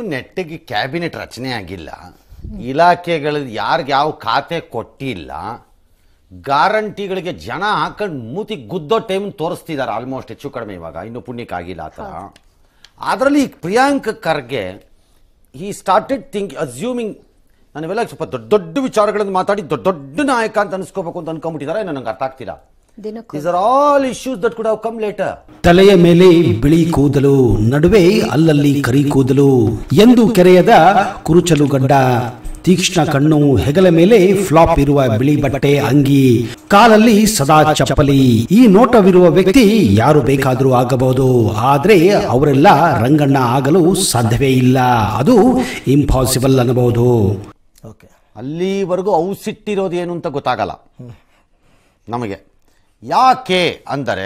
ನೆಟ್ಟಿಗೆ cabinet ರಚನೆ ಆಗಿಲ್ಲ ಇಲಾಖೆಗಳ ಯಾರಿಗೆ ಯಾವ ಖಾತೆ ಕೊಟ್ಟಿಲ್ಲ ಗ್ಯಾರಂಟಿಗಳಿಗೆ ಜನ ಹಾಕೊಂಡು ಮೂತಿ ಗುದ್ದೋ ಟೈಮ್ ತೋರಿಸ್ತಿದ್ದಾರೆ ಆಲ್ಮೋಸ್ಟ್ ಹೆಚ್ಚು ಕಡಿಮೆ ಇವಾಗ ಇನ್ನು ಪುಣ್ಯಕ್ಕಾಗಿಲ್ಲ ಆ ಥರ ಅದರಲ್ಲಿ ಪ್ರಿಯಾಂಕ್ ಖರ್ಗೆ ಈ ಸ್ಟಾರ್ಟೆಡ್ ಥಿಂಕ್ ಅಸ್ಯೂಮಿಂಗ್ ನಾನಿವೆಲ್ಲ ಸ್ವಲ್ಪ ದೊಡ್ಡ ದೊಡ್ಡ ವಿಚಾರಗಳನ್ನು ಮಾತಾಡಿ ದೊಡ್ಡ ದೊಡ್ಡ ನಾಯಕ ಅಂತ ಅನ್ಸ್ಕೋಬೇಕು ಅಂತ ಅನ್ಕೊಂಡ್ಬಿಟ್ಟಿದ್ದಾರೆ ನನಗೆ ಅರ್ಥ ಆಗ್ತಿಲ್ಲ ದಿನಕ್ಕೂ these are all issues that could have come later ತಲೆಯ ಮೇಲೆ ಬಿಳಿ ಕೂದಲು ನಡುವೆ ಅಲ್ಲಲ್ಲಿ ಕರಿ ಕೂದಲು ಎಂದು ಕೆರೆಯದ ಕುರುಚಲು ಗಡ್ಡ ತೀಕ್ಷ್ಣ ಕಣ್ಣು ಹೆಗಲ ಮೇಲೆ ಫ್ಲಾಪ್ ಇರುವ ಬಿಳಿ ಬಟ್ಟೆ ಅಂಗಿ ಕಾಲಲ್ಲಿ ಸದಾ ಚಪ್ಪಲಿ ಈ ನೋಟವಿರುವ ವ್ಯಕ್ತಿ ಯಾರು ಬೇಕಾದರೂ ಆಗಬಹುದು ಆದ್ರೆ ಅವರೆಲ್ಲ ರಂಗಣ್ಣ ಆಗಲು ಸಾಧ್ಯವೇ ಇಲ್ಲ ಅದು ಇಂಪಾಸಿಬಲ್ ಅನ್ನಬಹುದು ಓಕೆ ಅಲ್ಲಿವರೆಗೂ ಔಸಿಟ್ಟಿರೋದು ಏನು ಅಂತ ಗೊತ್ತಾಗಲ್ಲ ನಮಗೆ ಯಾಕೆ ಅಂದರೆ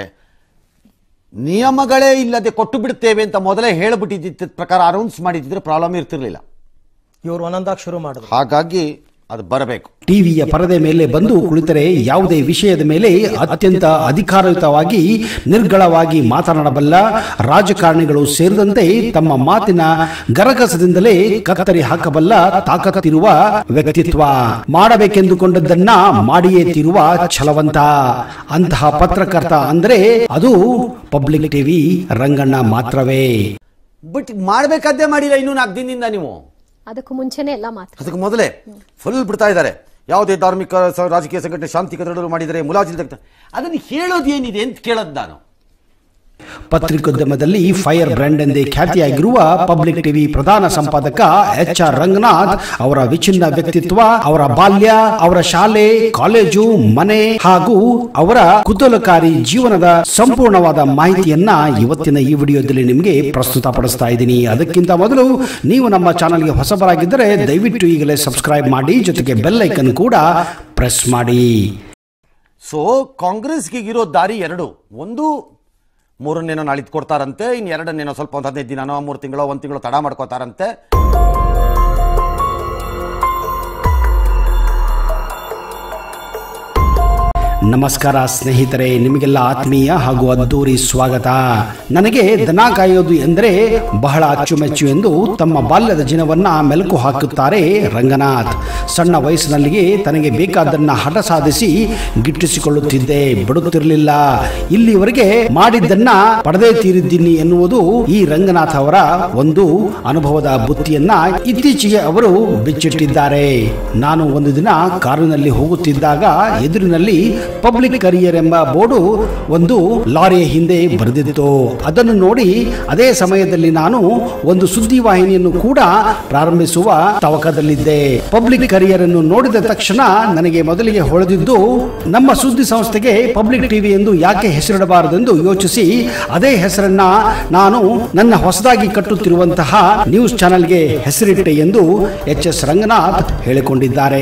ನಿಯಮಗಳೇ ಇಲ್ಲದೆ ಕೊಟ್ಟು ಬಿಡ್ತೇವೆ ಅಂತ ಮೊದಲೇ ಹೇಳ್ಬಿಟ್ಟಿದ್ದ ಪ್ರಕಾರ ಅನೌನ್ಸ್ ಮಾಡಿದ್ರೆ ಪ್ರಾಬ್ಲಮ್ ಇರ್ತಿರ್ಲಿಲ್ಲ ಇವ್ರು ಒಂದೊಂದಾಗಿ ಶುರು ಮಾಡಿದ್ರು ಹಾಗಾಗಿ ಅದು ಬರಬೇಕು ಟಿವಿಯ ಪರದೆ ಮೇಲೆ ಬಂದು ಕುಳಿತರೆ ಯಾವುದೇ ವಿಷಯದ ಮೇಲೆ ಅತ್ಯಂತ ಅಧಿಕಾರಯುತವಾಗಿ ನಿರ್ಗಳವಾಗಿ ಮಾತನಾಡಬಲ್ಲ ರಾಜಕಾರಣಿಗಳು ಸೇರಿದಂತೆ ತಮ್ಮ ಮಾತಿನ ಗರಗಸದಿಂದಲೇ ಕತ್ತರಿ ಹಾಕಬಲ್ಲ ತಾಕತ್ತಿರುವ ವ್ಯಕ್ತಿತ್ವ ಮಾಡಬೇಕೆಂದುಕೊಂಡದ್ದನ್ನ ಮಾಡಿಯೇ ತೀರುವ ಛಲವಂತ ಅಂತಹ ಪತ್ರಕರ್ತ ಅಂದ್ರೆ ಅದು ಪಬ್ಲಿಕ್ ಟಿವಿ ರಂಗಣ್ಣ ಮಾತ್ರವೇ ಬಟ್ ಮಾಡಬೇಕಾದ್ದೇ ಮಾಡಿಲ್ಲ ಇನ್ನೂ ನಾಲ್ಕು ದಿನದಿಂದ ನೀವು ಅದಕ್ಕೂ ಮುಂಚೆನೆ ಎಲ್ಲ ಮಾತ್ರ ಅದಕ್ಕೆ ಮೊದಲೇ ಫುಲ್ ಬಿಡ್ತಾ ಇದ್ದಾರೆ ಯಾವುದೇ ಧಾರ್ಮಿಕ ಸ- ರಾಜಕೀಯ ಸಂಘಟನೆ ಶಾಂತಿ ಕದಡಲು ಮಾಡಿದರೆ ಮುಲಾಜಿಲ್ ತೆಗ್ದ ಅದನ್ನು ಹೇಳೋದು ಏನಿದೆ ಅಂತ ಕೇಳೋದು ನಾನು ಪತ್ರಿಕೋದ್ಯಮದಲ್ಲಿ ಫೈರ್ ಬ್ರ್ಯಾಂಡ್ ಎಂದೇ ಖ್ಯಾತಿಯಾಗಿರುವ ಪಬ್ಲಿಕ್ ಟಿವಿ ಪ್ರಧಾನ ಸಂಪಾದಕ ಎಚ್ ಆರ್ ರಂಗನಾಥ್ ಅವರ ವಿಚಿನ್ನ ವ್ಯಕ್ತಿತ್ವ ಅವರ ಬಾಲ್ಯ ಅವರ ಶಾಲೆ ಕಾಲೇಜು ಮನೆ ಹಾಗೂ ಅವರ ಕುತೂಹಲಕಾರಿ ಜೀವನದ ಸಂಪೂರ್ಣವಾದ ಮಾಹಿತಿಯನ್ನ ಇವತ್ತಿನ ಈ ವಿಡಿಯೋದಲ್ಲಿ ನಿಮಗೆ ಪ್ರಸ್ತುತಪಡಿಸ್ತಾ ಇದ್ದೀನಿ ಅದಕ್ಕಿಂತ ಮೊದಲು ನೀವು ನಮ್ಮ ಚಾನಲ್ಗೆ ಹೊಸಬರಾಗಿದ್ದರೆ ದಯವಿಟ್ಟು ಈಗಲೇ ಸಬ್ಸ್ಕ್ರೈಬ್ ಮಾಡಿ ಜೊತೆಗೆ ಬೆಲ್ ಐಕನ್ ಕೂಡ ಪ್ರೆಸ್ ಮಾಡಿ ಸೊ ಕಾಂಗ್ರೆಸ್ಗೆ ಇರೋ ದಾರಿ ಎರಡು ಒಂದು ಮೂರನ್ನೇನೋ ನಾಳಿದ್ದು ಕೊಡ್ತಾರಂತೆ ಇನ್ನು ಎರಡನ್ನೇನೋ ಸ್ವಲ್ಪ ಒಂದು ಹದಿನೈದು ದಿನನೋ ಮೂರು ತಿಂಗಳೋ ಒಂದು ತಿಂಗಳು ತಡ ಮಾಡ್ಕೋತಾರಂತೆ ನಮಸ್ಕಾರ ಸ್ನೇಹಿತರೆ ನಿಮಗೆಲ್ಲ ಆತ್ಮೀಯ ಹಾಗೂ ಅದ್ದೂರಿ ಸ್ವಾಗತ ನನಗೆ ದನ ಕಾಯೋದು ಎಂದರೆ ಬಹಳ ಅಚ್ಚುಮೆಚ್ಚು ಎಂದು ತಮ್ಮ ಬಾಲ್ಯದ ದಿನವನ್ನ ಮೆಲುಕು ಹಾಕುತ್ತಾರೆ ರಂಗನಾಥ್ ಸಣ್ಣ ವಯಸ್ಸಿನಲ್ಲಿಯೇ ತನಗೆ ಬೇಕಾದ್ದನ್ನ ಹಠ ಸಾಧಿಸಿ ಗಿಟ್ಟಿಸಿಕೊಳ್ಳುತ್ತಿದ್ದೆ ಬಿಡುತ್ತಿರಲಿಲ್ಲ ಇಲ್ಲಿವರೆಗೆ ಮಾಡಿದ್ದನ್ನ ಪಡೆದೇ ತೀರಿದ್ದೀನಿ ಎನ್ನುವುದು ಈ ರಂಗನಾಥ್ ಅವರ ಒಂದು ಅನುಭವದ ಬುತ್ತಿಯನ್ನ ಇತ್ತೀಚೆಗೆ ಅವರು ಬಿಚ್ಚಿಟ್ಟಿದ್ದಾರೆ ನಾನು ಒಂದು ದಿನ ಕಾರಿನಲ್ಲಿ ಹೋಗುತ್ತಿದ್ದಾಗ ಎದುರಿನಲ್ಲಿ ಪಬ್ಲಿಕ್ ಕರಿಯರ್ ಎಂಬ ಬೋರ್ಡು ಒಂದು ಲಾರಿಯ ಹಿಂದೆ ಬರೆದಿತ್ತು ಅದನ್ನು ನೋಡಿ ಅದೇ ಸಮಯದಲ್ಲಿ ನಾನು ಒಂದು ಸುದ್ದಿ ವಾಹಿನಿಯನ್ನು ಕೂಡ ಪ್ರಾರಂಭಿಸುವ ತವಕದಲ್ಲಿದ್ದೆ ಪಬ್ಲಿಕ್ ಕರಿಯರ್ ಅನ್ನು ನೋಡಿದ ತಕ್ಷಣ ನನಗೆ ಮೊದಲಿಗೆ ಹೊಳೆದಿದ್ದು ನಮ್ಮ ಸುದ್ದಿ ಸಂಸ್ಥೆಗೆ ಪಬ್ಲಿಕ್ ಟಿವಿ ಎಂದು ಯಾಕೆ ಹೆಸರಿಡಬಾರದೆಂದು ಯೋಚಿಸಿ ಅದೇ ಹೆಸರನ್ನ ನಾನು ನನ್ನ ಹೊಸದಾಗಿ ಕಟ್ಟುತ್ತಿರುವಂತಹ ನ್ಯೂಸ್ ಚಾನೆಲ್ಗೆ ಹೆಸರಿಟ್ಟೆ ಎಂದು ಎಚ್ ಎಸ್ ರಂಗನಾಥ್ ಹೇಳಿಕೊಂಡಿದ್ದಾರೆ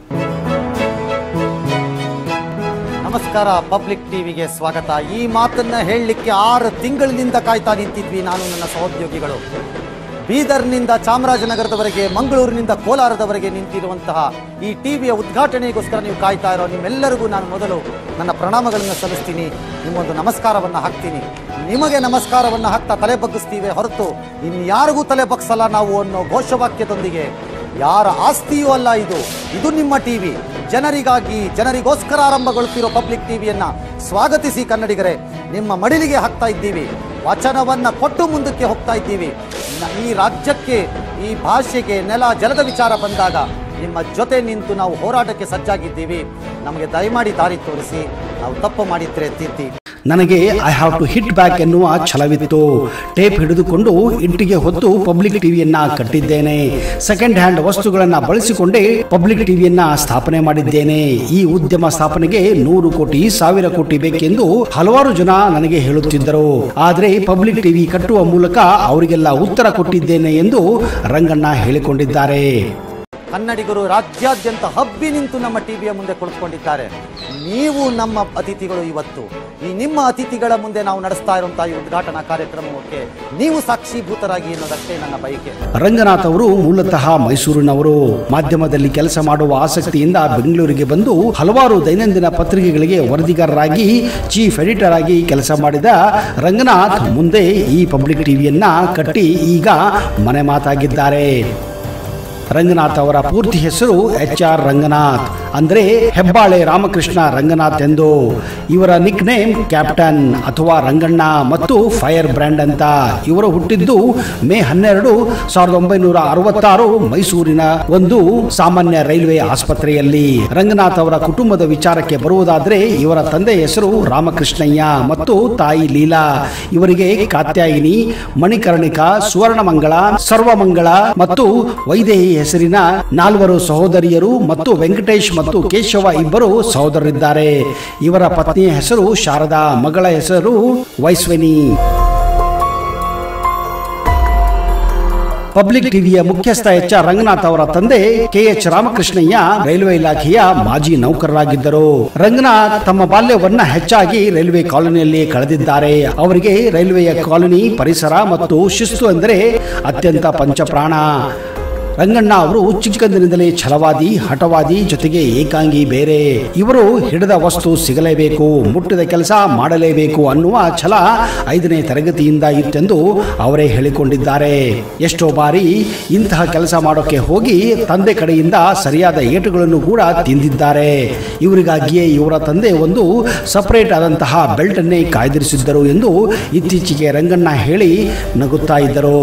ನಮಸ್ಕಾರ ಪಬ್ಲಿಕ್ ಟಿವಿಗೆ ಸ್ವಾಗತ ಈ ಮಾತನ್ನ ಹೇಳಲಿಕ್ಕೆ ಆರು ತಿಂಗಳಿನಿಂದ ಕಾಯ್ತಾ ನಿಂತಿದ್ವಿ ನಾನು ನನ್ನ ಸಹೋದ್ಯೋಗಿಗಳು ಬೀದರ್ನಿಂದ ಚಾಮರಾಜನಗರದವರೆಗೆ ಮಂಗಳೂರಿನಿಂದ ಕೋಲಾರದವರೆಗೆ ನಿಂತಿರುವಂತಹ ಈ ಟಿವಿಯ ಉದ್ಘಾಟನೆಗೋಸ್ಕರ ನೀವು ಕಾಯ್ತಾ ಇರೋ ನಿಮ್ಮೆಲ್ಲರಿಗೂ ನಾನು ಮೊದಲು ನನ್ನ ಪ್ರಣಾಮಗಳನ್ನು ಸಲ್ಲಿಸ್ತೀನಿ ನಿಮ್ಮೊಂದು ನಮಸ್ಕಾರವನ್ನು ಹಾಕ್ತೀನಿ ನಿಮಗೆ ನಮಸ್ಕಾರವನ್ನು ಹಾಕ್ತಾ ತಲೆ ಬಗ್ಗಿಸ್ತೀವಿ ಹೊರತು ಇನ್ಯಾರಿಗೂ ತಲೆ ಬಗ್ಸಲ್ಲ ನಾವು ಅನ್ನೋ ಘೋಷವಾಕ್ಯದೊಂದಿಗೆ ಯಾರ ಆಸ್ತಿಯೂ ಅಲ್ಲ ಇದು ಇದು ನಿಮ್ಮ ಟಿವಿ ಜನರಿಗಾಗಿ ಜನರಿಗೋಸ್ಕರ ಆರಂಭಗೊಳ್ತಿರೋ ಪಬ್ಲಿಕ್ ಟಿವಿಯನ್ನ ಸ್ವಾಗತಿಸಿ ಕನ್ನಡಿಗರೇ ನಿಮ್ಮ ಮಡಿಲಿಗೆ ಹಾಕ್ತಾ ಇದ್ದೀವಿ ವಚನವನ್ನ ಕೊಟ್ಟು ಮುಂದಕ್ಕೆ ಹೋಗ್ತಾ ಇದ್ದೀವಿ ನ- ಈ ರಾಜ್ಯಕ್ಕೆ ಈ ಭಾಷೆಗೆ ನೆಲ ಜಲದ ವಿಚಾರ ಬಂದಾಗ ನಿಮ್ಮ ಜೊತೆ ನಿಂತು ನಾವು ಹೋರಾಟಕ್ಕೆ ಸಜ್ಜಾಗಿದ್ದೀವಿ ನಮಗೆ ದಯಮಾಡಿ ದಾರಿ ತೋರಿಸಿ ನಾವು ತಪ್ಪು ಮಾಡಿದ್ರೆ ತಿದ್ದಿ ನನಗೆ I have to hit back ಎನ್ನುವ ಛಲವಿತ್ತು ಟೇಪ್ ಹಿಡಿದುಕೊಂಡು ಇಂಟಿಗೆ ಹೊತ್ತು ಪಬ್ಲಿಕ್ ಟಿವಿಯನ್ನ ಕಟ್ಟಿದ್ದೇನೆ ಸೆಕೆಂಡ್ ಹ್ಯಾಂಡ್ ವಸ್ತುಗಳನ್ನ ಬಳಸಿಕೊಂಡೇ ಪಬ್ಲಿಕ್ ಟಿವಿಯನ್ನ ಸ್ಥಾಪನೆ ಮಾಡಿದ್ದೇನೆ ಈ ಉದ್ಯಮ ಸ್ಥಾಪನೆಗೆ ನೂರು ಕೋಟಿ ಸಾವಿರ ಕೋಟಿ ಬೇಕೆಂದು ಹಲವಾರು ಜನ ನನಗೆ ಹೇಳುತ್ತಿದ್ದರು ಆದರೆ ಪಬ್ಲಿಕ್ ಟಿವಿ ಕಟ್ಟುವ ಮೂಲಕ ಅವರಿಗೆಲ್ಲ ಉತ್ತರ ಕೊಟ್ಟಿದ್ದೇನೆ ಎಂದು ರಂಗಣ್ಣ ಹೇಳಿಕೊಂಡಿದ್ದಾರೆ ಕನ್ನಡಿಗರು ರಾಜ್ಯಾದ್ಯಂತ ಹಬ್ಬಿ ನಿಂತು ನಮ್ಮ ಟಿವಿಯ ಮುಂದೆ ಕುಳಿತುಕೊಂಡಿದ್ದಾರೆ ನೀವು ನಮ್ಮ ಅತಿಥಿಗಳು ಇವತ್ತು ಈ ನಿಮ್ಮ ಅತಿಥಿಗಳ ಮುಂದೆ ನಾವು ನಡೆಸ್ತಾ ಇರುವಂತಹ ಈ ಉದ್ಘಾಟನಾ ಕಾರ್ಯಕ್ರಮಕ್ಕೆ ನೀವು ಸಾಕ್ಷೀಭೂತರಾಗಿ ಅನ್ನೋದಷ್ಟೇ ನನ್ನ ಬಯಕೆ ರಂಗನಾಥ್ ಅವರು ಮೂಲತಃ ಮೈಸೂರಿನವರು ಮಾಧ್ಯಮದಲ್ಲಿ ಕೆಲಸ ಮಾಡುವ ಆಸಕ್ತಿಯಿಂದ ಬೆಂಗಳೂರಿಗೆ ಬಂದು ಹಲವಾರು ದೈನಂದಿನ ಪತ್ರಿಕೆಗಳಿಗೆ ವರದಿಗಾರರಾಗಿ ಚೀಫ್ ಎಡಿಟರ್ ಆಗಿ ಕೆಲಸ ಮಾಡಿದ ರಂಗನಾಥ್ ಮುಂದೆ ಈ ಪಬ್ಲಿಕ್ ಟಿವಿಯನ್ನ ಕಟ್ಟಿ ಈಗ ಮನೆ ಮಾತಾಗಿದ್ದಾರೆ ರಂಗನಾಥ್ ಅವರ ಪೂರ್ತಿ ಹೆಸರು ಎಚ್ ಆರ್ ರಂಗನಾಥ್ ಅಂದ್ರೆ ಹೆಬ್ಬಾಳೆ ರಾಮಕೃಷ್ಣ ರಂಗನಾಥ್ ಎಂದು ಇವರ ನಿಕ್ ನೇಮ್ ಕ್ಯಾಪ್ಟನ್ ಅಥವಾ ರಂಗಣ್ಣ ಮತ್ತು ಫೈರ್ ಬ್ರ್ಯಾಂಡ್ ಅಂತ ಇವರು ಹುಟ್ಟಿದ್ದು ಮೇ ಹನ್ನೆರಡು ಸಾವಿರದ ಒಂಬೈನೂರ ಅರವತ್ತಾರು ಮೈಸೂರಿನ ಒಂದು ಸಾಮಾನ್ಯ ರೈಲ್ವೆ ಆಸ್ಪತ್ರೆಯಲ್ಲಿ ರಂಗನಾಥ್ ಅವರ ಕುಟುಂಬದ ವಿಚಾರಕ್ಕೆ ಬರುವುದಾದ್ರೆ ಇವರ ತಂದೆ ಹೆಸರು ರಾಮಕೃಷ್ಣಯ್ಯ ಮತ್ತು ತಾಯಿ ಲೀಲಾ ಇವರಿಗೆ ಕಾತ್ಯಾಯಿನಿ ಮಣಿಕರ್ಣಿಕ ಸುವರ್ಣಮಂಗಳ ಸರ್ವಮಂಗಳ ಮತ್ತು ವೈದೇಹಿ ಹೆಸರಿನ ನಾಲ್ವರು ಸಹೋದರಿಯರು ಮತ್ತು ವೆಂಕಟೇಶ್ ಮತ್ತು ಕೇಶವ ಇಬ್ಬರು ಸಹೋದರರಿದ್ದಾರೆ ಇವರ ಪತ್ನಿಯ ಹೆಸರು ಶಾರದಾ ಮಗಳ ಹೆಸರು ವೈಸ್ವಿನಿ ಪಬ್ಲಿಕ್ ಟಿವಿಯ ಮುಖ್ಯಸ್ಥ ಎಚ್ ಆರ್ ರಂಗನಾಥ್ ಅವರ ತಂದೆ ಕೆ ಎಚ್ ರಾಮಕೃಷ್ಣಯ್ಯ ರೈಲ್ವೆ ಇಲಾಖೆಯ ಮಾಜಿ ನೌಕರರಾಗಿದ್ದರು ರಂಗನಾಥ್ ತಮ್ಮ ಬಾಲ್ಯವನ್ನ ಹೆಚ್ಚಾಗಿ ರೈಲ್ವೆ ಕಾಲೋನಿಯಲ್ಲಿ ಕಳೆದಿದ್ದಾರೆ ಅವರಿಗೆ ರೈಲ್ವೆಯ ಕಾಲೋನಿ ಪರಿಸರ ಮತ್ತು ಶಿಸ್ತು ಎಂದರೆ ಅತ್ಯಂತ ಪಂಚಪ್ರಾಣ ರಂಗಣ್ಣ ಅವರು ಚಿಕ್ಕಂದಿನಿಂದಲೇ ಛಲವಾದಿ ಹಠವಾದಿ ಜೊತೆಗೆ ಏಕಾಂಗಿ ಬೇರೆ ಇವರು ಹಿಡಿದ ವಸ್ತು ಸಿಗಲೇಬೇಕು ಮುಟ್ಟಿದ ಕೆಲಸ ಮಾಡಲೇಬೇಕು ಅನ್ನುವ ಛಲ ಐದನೇ ತರಗತಿಯಿಂದ ಇತ್ತೆಂದು ಅವರೇ ಹೇಳಿಕೊಂಡಿದ್ದಾರೆ ಎಷ್ಟೋ ಬಾರಿ ಇಂತಹ ಕೆಲಸ ಮಾಡೋಕೆ ಹೋಗಿ ತಂದೆ ಕಡೆಯಿಂದ ಸರಿಯಾದ ಏಟುಗಳನ್ನು ಕೂಡ ತಿಂದಿದ್ದಾರೆ ಇವರಿಗಾಗಿಯೇ ಇವರ ತಂದೆ ಒಂದು ಸಪರೇಟ್ ಆದಂತಹ ಬೆಲ್ಟ್ ಅನ್ನೇ ಕಾಯ್ದಿರಿಸಿದ್ದರು ಎಂದು ಇತ್ತೀಚೆಗೆ ರಂಗಣ್ಣ ಹೇಳಿ ನಗುತ್ತಾ ಇದ್ದರು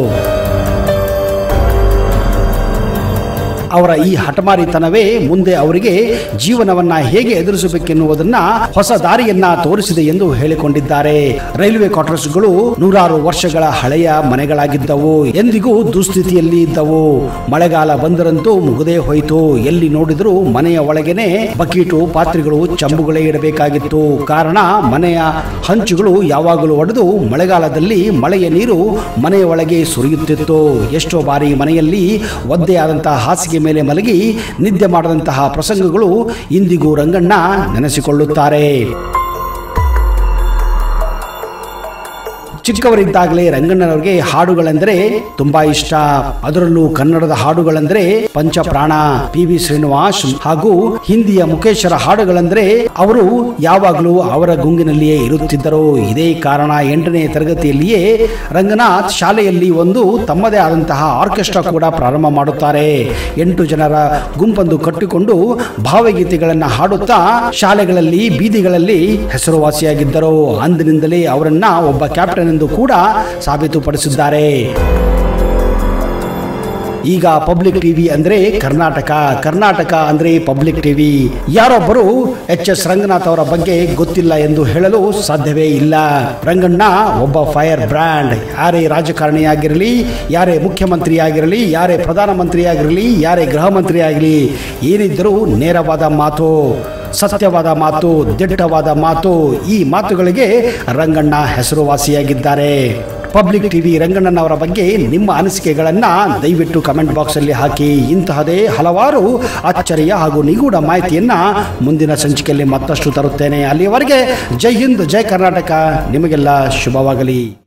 ಅವರ ಈ ಹಠಮಾರಿತನವೇ ಮುಂದೆ ಅವರಿಗೆ ಜೀವನವನ್ನ ಹೇಗೆ ಎದುರಿಸಬೇಕೆನ್ನುವುದನ್ನ ಹೊಸ ದಾರಿಯನ್ನ ತೋರಿಸಿದೆ ಎಂದು ಹೇಳಿಕೊಂಡಿದ್ದಾರೆ ರೈಲ್ವೆ ಕ್ವಾರ್ಟರ್ಸ್ಗಳು ನೂರಾರು ವರ್ಷಗಳ ಹಳೆಯ ಮನೆಗಳಾಗಿದ್ದವು ಎಂದಿಗೂ ದುಸ್ಥಿತಿಯಲ್ಲಿ ಇದ್ದವು ಮಳೆಗಾಲ ಬಂದರಂತೂ ಮುಗದೇ ಹೋಯಿತು ಎಲ್ಲಿ ನೋಡಿದರೂ ಮನೆಯ ಒಳಗೆನೆ ಬಕೀಟು ಪಾತ್ರೆಗಳು ಚಂಬುಗಳೇ ಇಡಬೇಕಾಗಿತ್ತು ಕಾರಣ ಮನೆಯ ಹಂಚುಗಳು ಯಾವಾಗಲೂ ಒಡೆದು ಮಳೆಗಾಲದಲ್ಲಿ ಮಳೆಯ ನೀರು ಮನೆಯ ಒಳಗೆ ಸುರಿಯುತ್ತಿತ್ತು ಎಷ್ಟೋ ಬಾರಿ ಮನೆಯಲ್ಲಿ ಒದ್ದೆ ಆದಂತಹ ಹಾಸಿಗೆ ಮೇಲೆ ಮಲಗಿ ನಿದ್ದೆ ಮಾಡದಂತಹ ಪ್ರಸಂಗಗಳು ಇಂದಿಗೂ ರಂಗಣ್ಣ ನೆನೆಸಿಕೊಳ್ಳುತ್ತಾರೆ ಚಿಕ್ಕವರಿದ್ದಾಗಲೇ ರಂಗಣ್ಣನವರಿಗೆ ಹಾಡುಗಳೆಂದರೆ ತುಂಬಾ ಇಷ್ಟ ಅದರಲ್ಲೂ ಕನ್ನಡದ ಹಾಡುಗಳೆಂದರೆ ಪಂಚಪ್ರಾಣ ಪಿ ವಿ ಶ್ರೀನಿವಾಸ್ ಹಾಗೂ ಹಿಂದಿಯ ಮುಖೇಶರ ಹಾಡುಗಳೆಂದರೆ ಅವರು ಯಾವಾಗಲೂ ಅವರ ಗುಂಗಿನಲ್ಲಿಯೇ ಇರುತ್ತಿದ್ದರು ಇದೇ ಕಾರಣ ಎಂಟನೇ ತರಗತಿಯಲ್ಲಿಯೇ ರಂಗನಾಥ್ ಶಾಲೆಯಲ್ಲಿ ಒಂದು ತಮ್ಮದೇ ಆದಂತಹ ಆರ್ಕೆಸ್ಟ್ರಾ ಕೂಡ ಪ್ರಾರಂಭ ಮಾಡುತ್ತಾರೆ ಎಂಟು ಜನರ ಗುಂಪೊಂದು ಕಟ್ಟಿಕೊಂಡು ಭಾವಗೀತೆಗಳನ್ನು ಹಾಡುತ್ತಾ ಶಾಲೆಗಳಲ್ಲಿ ಬೀದಿಗಳಲ್ಲಿ ಹೆಸರುವಾಸಿಯಾಗಿದ್ದರು ಅಂದಿನಿಂದಲೇ ಅವರನ್ನ ಒಬ್ಬ ಕ್ಯಾಪ್ಟನ್ ಎಂದು ಕೂಡ ಸಾಬೀತುಪಡಿಸಿದ್ದಾರೆ ಈಗ ಪಬ್ಲಿಕ್ ಟಿವಿ ಅಂದ್ರೆ ಕರ್ನಾಟಕ ಕರ್ನಾಟಕ ಅಂದ್ರೆ ಪಬ್ಲಿಕ್ ಟಿವಿ ಯಾರೊಬ್ಬರು ಎಚ್ ಎಸ್ ರಂಗನಾಥ್ ಅವರ ಬಗ್ಗೆ ಗೊತ್ತಿಲ್ಲ ಎಂದು ಹೇಳಲು ಸಾಧ್ಯವೇ ಇಲ್ಲ ರಂಗಣ್ಣ ಒಬ್ಬ ಫೈರ್ ಬ್ರ್ಯಾಂಡ್ ಯಾರೇ ರಾಜಕಾರಣಿಯಾಗಿರಲಿ ಯಾರೇ ಮುಖ್ಯಮಂತ್ರಿ ಆಗಿರಲಿ ಯಾರೇ ಪ್ರಧಾನಮಂತ್ರಿ ಆಗಿರಲಿ ಯಾರೇ ಗೃಹ ಮಂತ್ರಿ ಆಗಲಿ ಏನಿದ್ದರೂ ನೇರವಾದ ಮಾತು ಸತ್ಯವಾದ ಮಾತು ದಿಟ್ಟವಾದ ಮಾತು ಈ ಮಾತುಗಳಿಗೆ ರಂಗಣ್ಣ ಹೆಸರುವಾಸಿಯಾಗಿದ್ದಾರೆ ಪಬ್ಲಿಕ್ ಟಿವಿ ರಂಗಣ್ಣನವರ ಬಗ್ಗೆ ನಿಮ್ಮ ಅನಿಸಿಕೆಗಳನ್ನ ದಯವಿಟ್ಟು ಕಮೆಂಟ್ ಬಾಕ್ಸ್ ಅಲ್ಲಿ ಹಾಕಿ ಇಂತಹದೇ ಹಲವಾರು ಅಚ್ಚರಿಯ ಹಾಗೂ ನಿಗೂಢ ಮಾಹಿತಿಯನ್ನ ಮುಂದಿನ ಸಂಚಿಕೆಯಲ್ಲಿ ಮತ್ತಷ್ಟು ತರುತ್ತೇನೆ ಅಲ್ಲಿಯವರೆಗೆ ಜೈ ಹಿಂದ್ ಜೈ ಕರ್ನಾಟಕ ನಿಮಗೆಲ್ಲ ಶುಭವಾಗಲಿ